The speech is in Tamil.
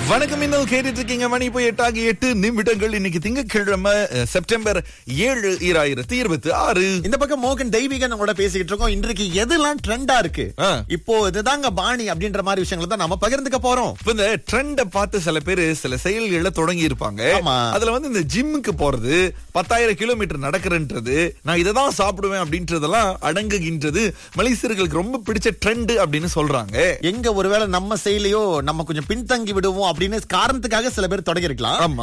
வணக்கம் இன்னும் கேட்டுட்டு இருக்கீங்க மணி போய் எட்டாகி எட்டு நிமிடங்கள் இன்னைக்கு திங்கட்கிழமை அஹ், செப்டம்பர் ஏழு ஈராயிரத்தி இருபத்தி ஆறு இந்த பக்கம் மோகன் தெய்வீகன் நம்மளோட பேசிக்கிட்டு இருக்கோம் இன்றைக்கு எதெல்லாம் ட்ரெண்டா இருக்கு ஆ. இப்போ இதுதாங்க பாணி அப்படின்ற மாதிரி விஷயங்களை தான் நம்ம பகிர்ந்துக்க போறோம் இப்ப இந்த ட்ரெண்ட பார்த்து சில பேர் சில செயல்களை தொடங்கி இருப்பாங்க ஆமா. அதுல வந்து இந்த ஜிம்முக்கு போறது பத்தாயிரம் கிலோமீட்டர் நடக்கிறன்றது நான் இதை தான் சாப்பிடுவேன் அப்படின்றதெல்லாம் அடங்குகின்றது மலேசியர்களுக்கு ரொம்ப பிடிச்ச ட்ரெண்ட் அப்படின்னு சொல்றாங்க எங்க ஒருவேளை நம்ம செயலையோ நம்ம கொஞ்சம் பின்தங்கி விடுவோம் அப்படின்னு காரணத்துக்காக சில பேர் தொடங்கி இருக்கலாம் ஆமா